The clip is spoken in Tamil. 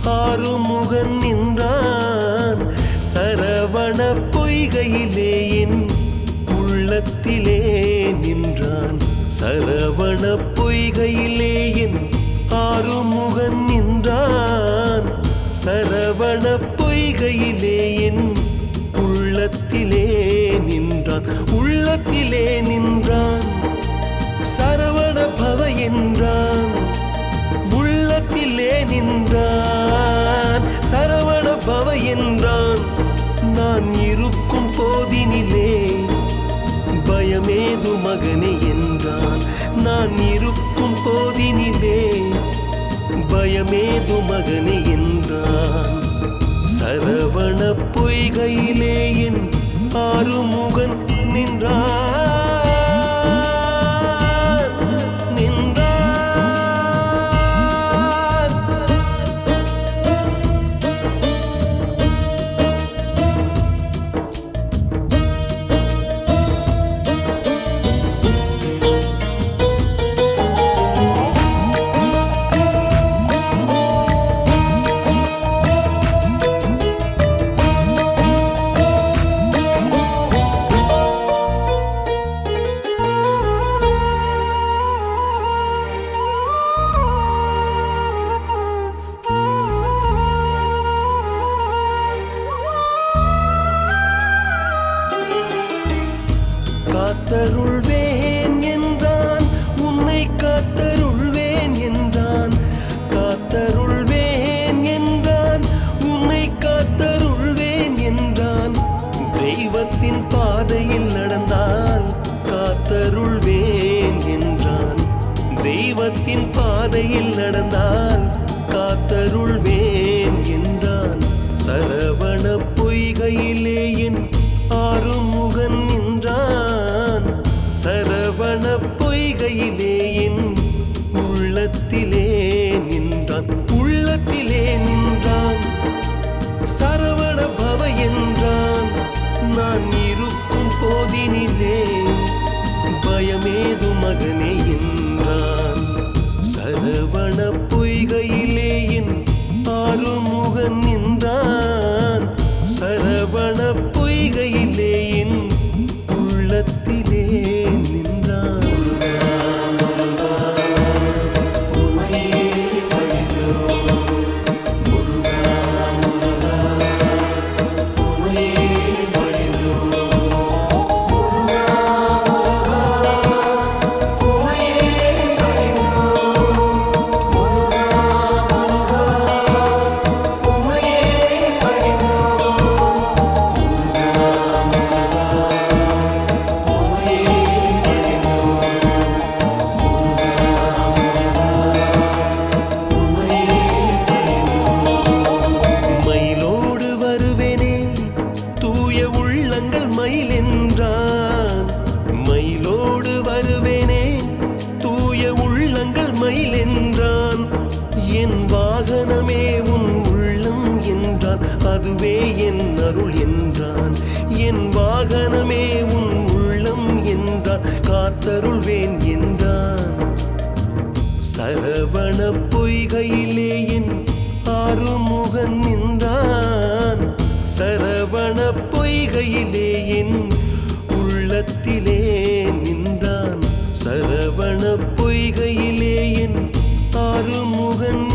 ஆறுமுகன் நின்றான் சரவண பொய்கையிலே என் உள்ளத்திலே நின்றான் சரவண பொய்கையிலே என் ஆறுமுகன் நின்றான் சரவண பொய்கையிலே என் உள்ளத்திலே நின்றான் உள்ளத்திலே நின்றான் சரவண பவ என்றான் உள்ளத்திலே நின்றான் சரவண பவ என்றான் நான் இருக்கும் போதினிலே பயமேது மகனே என்றான் நான் இருக்கும் போதினிலே பயமேது மகனே என்றான் சரவண பொய்கையிலே என் ஆறுமுகன் நின்றான் நின்றான் காத்தருள்வேன் என்றான் உன்னை காத்தருள்வேன் என்றான் காத்தருள்வேன் என்றான் உன்னை காத்தருள்வேன் என்றான் தெய்வத்தின் பாதையில் நடந்தால் காத்தருள்வேன் என்றான் தெய்வத்தின் பாதையில் நடந்தால் காத்தருள்வேன் என்றான் சரவண பொய்கையிலே என் ஆறுமுகன் நின்றான் சரவண பொய்கையிலே என் உள்ளத்திலே நின்றான் உள்ளத்திலே நின்றான் சரவண பவ என்றான் நான் இருக்கும் போதினிலே பயமேது மகனே என்றான் சரவண பொய்கையிலே என் ஆறுமுகன் நின்றான் சரவண பொய்கையிலே என் உள்ளத்திலே நின்றான் மயிலோடு வருவேனே தூய உள்ளங்கள் மயில் என்றான் மயிலோடு வருவேனே தூய உள்ளங்கள் மயில் என்றான் என் வாகனமே உன் உள்ளம் என்றான் அதுவே என் அருள் என்றான் என் வாகனமே உன் உள்ளம் என்றான் காத்தருள்வேன் என்றான் சரவண பொய்கையிலே என் ஆறுமுகன் நின்றான் சரவண பொய்கையிலே என் உள்ளத்திலே நின்றான் சரவண பொய்கையிலே என் ஆறுமுகன்